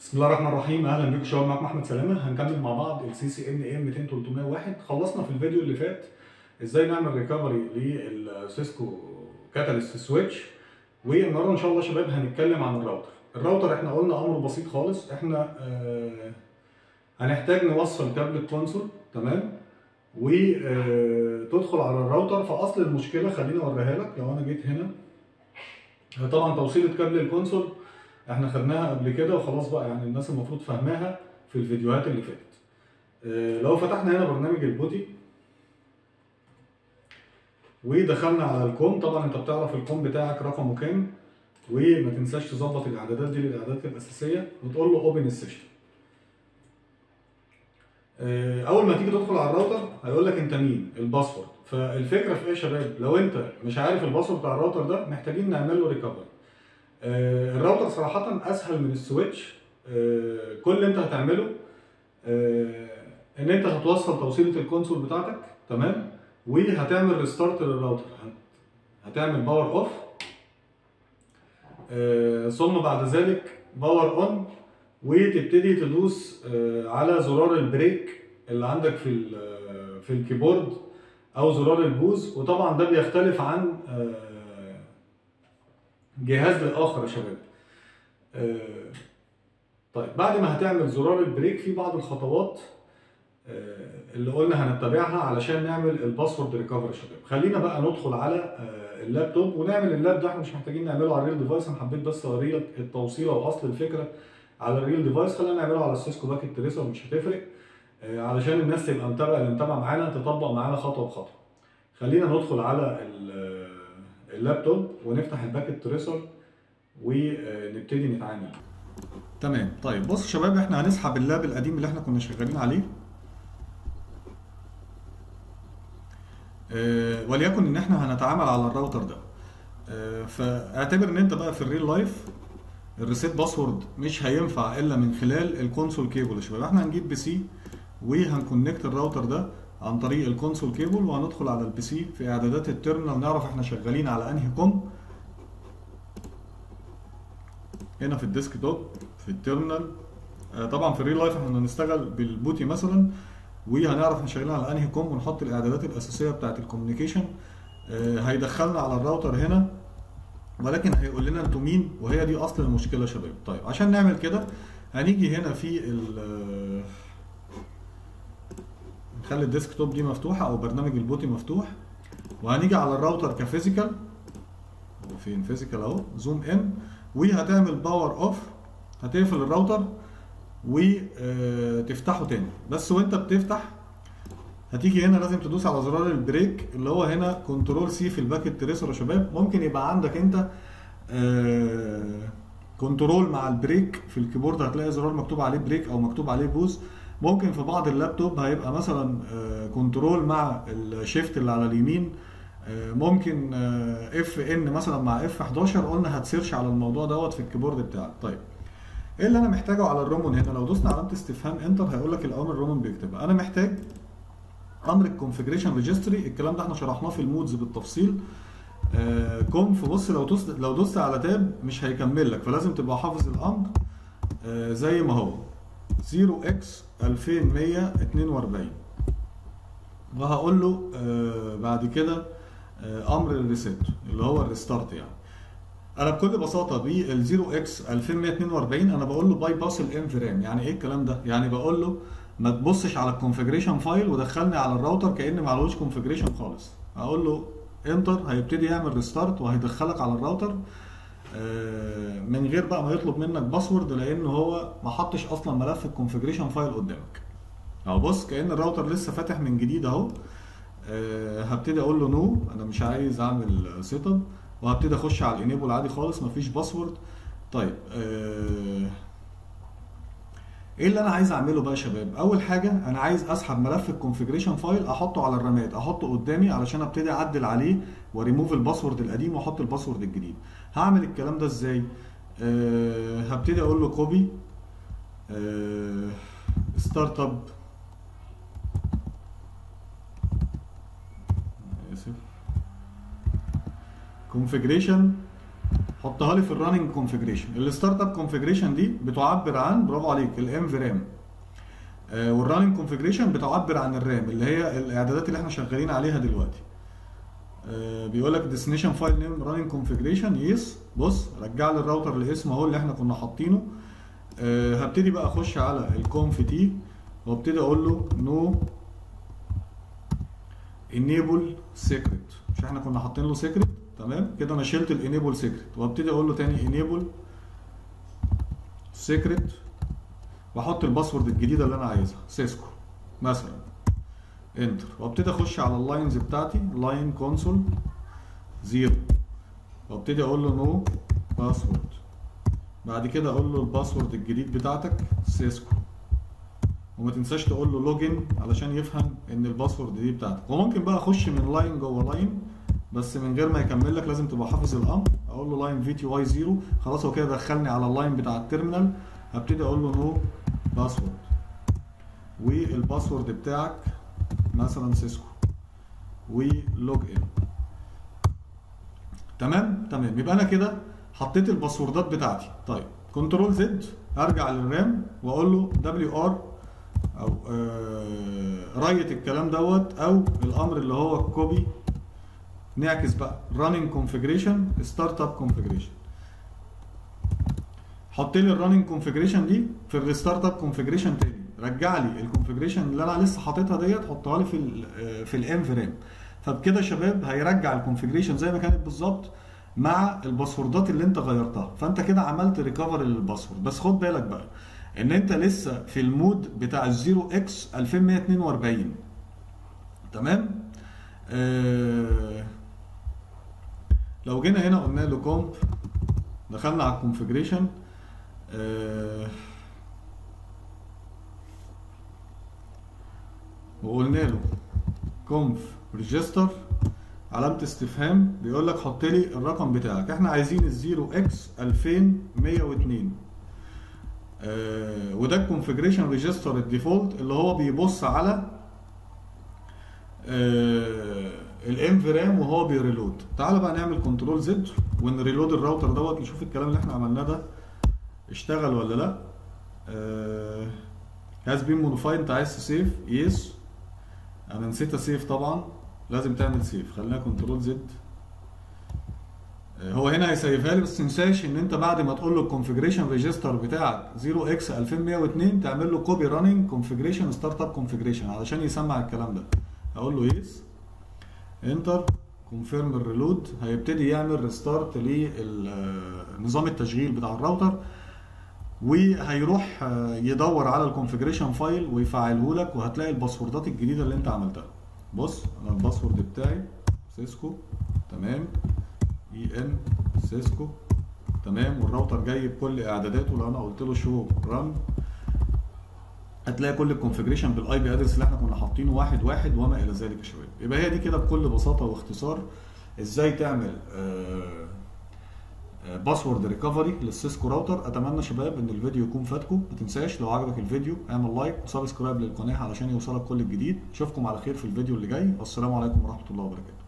بسم الله الرحمن الرحيم اهلا بيكم شباب معاكم احمد سلامه هنكمل مع بعض السي سي ان ام 200 301 خلصنا في الفيديو اللي فات ازاي نعمل ريكفري للسيسكو كاتاليست سويتش والنهارده ان شاء الله شباب هنتكلم عن الراوتر الراوتر احنا قلنا امره بسيط خالص احنا آه هنحتاج نوصل كابل الكونسول تمام وتدخل على الراوتر فاصل المشكله خليني اوريها لك لو انا جيت هنا طبعا توصيله كابل الكونسول احنا خدناها قبل كده وخلاص بقى يعني الناس المفروض فاهماها في الفيديوهات اللي فاتت اه لو فتحنا هنا برنامج البوتي ودخلنا على الكوم طبعا انت بتعرف الكوم بتاعك رقمه كام وما تنساش تظبط الاعدادات دي للاعدادات الاساسيه وتقول له اوبن السيشن اه اول ما تيجي تدخل على الراوتر هيقول لك انت مين الباسورد فالفكره في ايه يا شباب لو انت مش عارف الباسورد بتاع الراوتر ده محتاجين نعمل له ريكفري آه الراوتر صراحة أسهل من السويتش آه كل اللي أنت هتعمله آه إن أنت هتوصل توصيلة الكونسول بتاعتك تمام وهتعمل ريستارت للراوتر هتعمل باور أوف ثم بعد ذلك باور أون وتبتدي تدوس على زرار البريك اللي عندك في في الكيبورد أو زرار البوز وطبعا ده بيختلف عن جهاز لاخر يا شباب آه طيب بعد ما هتعمل زرار البريك في بعض الخطوات آه اللي قلنا هنتبعها علشان نعمل الباسورد ريكفري يا شباب خلينا بقى ندخل على آه اللابتوب ونعمل اللاب ده احنا مش محتاجين نعمله على الريل ديفايس انا حبيت بس اوريك التوصيله واصل الفكره على الريل ديفايس خلينا نعمله على السيسكو باكيت تريسر مش هتفرق علشان الناس تبقى متابعه اللي متابعه معانا تطبق معانا خطوه بخطوه خلينا ندخل على اللابتوب ونفتح الباكيت تريسر ونبتدي نتعامل تمام طيب بص يا شباب احنا هنسحب اللاب القديم اللي احنا كنا شغالين عليه اه وليكن ان احنا هنتعامل على الراوتر ده اه فاعتبر ان انت بقى في الريل لايف الريسيت باسورد مش هينفع الا من خلال الكونسول كيبل يا شباب احنا هنجيب بي سي وهنكونكت الراوتر ده عن طريق الكونسول كيبل وهندخل على البي سي في اعدادات التيرمينال نعرف احنا شغالين على انهي كوم هنا في الديسك توب في التيرمينال طبعا في الريل لايف احنا هنشتغل بالبوتي مثلا وهنعرف احنا شغالين على انهي كوم ونحط الاعدادات الاساسيه بتاعه الكوميونيكيشن هيدخلنا على الراوتر هنا ولكن هيقول لنا انتوا مين وهي دي اصل المشكله يا شباب طيب عشان نعمل كده هنيجي هنا في نخلي الديسك توب دي مفتوحه او برنامج البوتي مفتوح وهنيجي على الراوتر كفيزيكال فين فيزيكال اهو زوم ان وهتعمل باور اوف هتقفل الراوتر وتفتحه تاني بس وانت بتفتح هتيجي هنا لازم تدوس على زرار البريك اللي هو هنا كنترول سي في الباكيت تريسر يا شباب ممكن يبقى عندك انت كنترول مع البريك في الكيبورد هتلاقي زرار مكتوب عليه بريك او مكتوب عليه بوز ممكن في بعض اللابتوب هيبقى مثلا كنترول مع الشيفت اللي على اليمين ممكن اف ان مثلا مع اف 11 قلنا هتسيرش على الموضوع دوت في الكيبورد بتاعك طيب ايه اللي انا محتاجه على الرومون هنا لو دوسنا علامه استفهام انتر هيقول لك الاوامر الرومون بيكتبها انا محتاج امر الكونفجريشن ريجستري الكلام ده احنا شرحناه في المودز بالتفصيل كونف بص لو دوست لو دوست على تاب مش هيكمل لك فلازم تبقى حافظ الامر زي ما هو 0x 2142 وهقول له آه بعد كده آه امر الريسيت اللي هو الريستارت يعني انا بكل بساطه بال 0x 2142 انا بقول له باي باس الانفرام يعني ايه الكلام ده يعني بقول له ما تبصش على الكونفجريشن فايل ودخلني على الراوتر كان ما عليهوش كونفجريشن خالص هقول له انتر هيبتدي يعمل ريستارت وهيدخلك على الراوتر من غير بقى ما يطلب منك باسورد لان هو ما حطش اصلا ملف الكونفجريشن فايل قدامك اهو بص كان الراوتر لسه فاتح من جديد اهو أه هبتدي اقول له نو انا مش عايز اعمل سيت اب وهبتدي اخش على الانيبل عادي خالص مفيش باسورد طيب أه ايه اللي انا عايز اعمله بقى يا شباب اول حاجه انا عايز اسحب ملف الكونفجريشن فايل احطه على الرامات احطه قدامي علشان ابتدي اعدل عليه وريموف الباسورد القديم واحط الباسورد الجديد هعمل الكلام ده ازاي أه هبتدي اقول له كوبي أه ستارت اب اسف كونفجريشن حطها لي في الرننج كونفيجريشن الستارت اب كونفيجريشن دي بتعبر عن برافو عليك الام في رام والرننج كونفيجريشن بتعبر عن الرام اللي هي الاعدادات اللي احنا شغالين عليها دلوقتي آه، بيقول لك ديستنيشن فايل نيم راننج كونفيجريشن يس بص رجع لي الراوتر الاسم اهو اللي احنا كنا حاطينه آه، هبتدي بقى اخش على الكونف تي وابتدي اقول له نو انيبل سيكريت مش احنا كنا حاطين له سيكريت تمام كده انا شلت الانيبل سيكريت وابتدي اقول له تاني انيبل سيكريت واحط الباسورد الجديده اللي انا عايزها سيسكو مثلا انتر وابتدي اخش على اللاينز بتاعتي لاين كونسول زيرو وابتدي اقول له نو باسورد بعد كده اقول له الباسورد الجديد بتاعتك سيسكو وما تنساش تقول له لوجن علشان يفهم ان الباسورد دي بتاعتك وممكن بقى اخش من لاين جوه لاين بس من غير ما يكمل لك لازم تبقى حافظ الامر اقول له لاين في تي واي 0 خلاص هو كده دخلني على اللاين بتاع التيرمينال هبتدي اقول له نو باسورد والباسورد بتاعك مثلا سيسكو ولوج ان تمام تمام يبقى انا كده حطيت الباسوردات بتاعتي طيب كنترول زد ارجع للرام واقول له دبليو ار او آه رايت الكلام دوت او الامر اللي هو كوبي نعكس بقى running configuration ستارت اب configuration حط لي الرننج كونفيجريشن دي في الريستارت اب كونفيجريشن تاني رجع لي الكونفيجريشن اللي انا لسه حاططها ديت حطها لي في ال في الام في رام فبكده يا شباب هيرجع الكونفيجريشن زي ما كانت بالظبط مع الباسوردات اللي انت غيرتها فانت كده عملت ريكفر للباسورد بس خد بالك بقى ان انت لسه في المود بتاع الزيرو اكس 2142 تمام آه لو جينا هنا قلنا له كومب دخلنا على الكونفيجريشن آه وقلنا له conf ريجستر علامة استفهام بيقول لك حط لي الرقم بتاعك احنا عايزين الزيرو اكس 2102 آه وده الكونفيجريشن ريجستر الديفولت اللي هو بيبص على آه الام في رام وهو بيريلود تعال بقى نعمل كنترول زد ونريلود الراوتر دوت نشوف الكلام اللي احنا عملناه ده اشتغل ولا لا آه هاز بين موديفايد انت عايز تسيف يس انا نسيت اسيف طبعا لازم تعمل سيف خلينا كنترول زد هو هنا هيسيفها لي بس تنساش ان انت بعد ما تقول له الكونفيجريشن ريجستر بتاعك 0 اكس 2102 تعمل له كوبي راننج كونفيجريشن ستارت اب كونفيجريشن علشان يسمع الكلام ده هقول له يس انتر كونفيرم الريلود هيبتدي يعمل ريستارت لنظام التشغيل بتاع الراوتر وهيروح يدور على الكونفيجريشن فايل ويفعله لك وهتلاقي الباسوردات الجديده اللي انت عملتها بص انا الباسورد بتاعي سيسكو تمام اي ان سيسكو تمام والراوتر جاي بكل اعداداته لو انا قلت له شو ران هتلاقي كل الكونفيجريشن بالاي بي ادرس اللي احنا كنا حاطينه واحد واحد وما الى ذلك يا شباب يبقى هي دي كده بكل بساطه واختصار ازاي تعمل آه باسورد ريكفري للسيسكو راوتر اتمنى شباب ان الفيديو يكون فاتكم ما تنساش لو عجبك الفيديو اعمل لايك وسبسكرايب للقناه علشان يوصلك كل الجديد اشوفكم على خير في الفيديو اللي جاي والسلام عليكم ورحمه الله وبركاته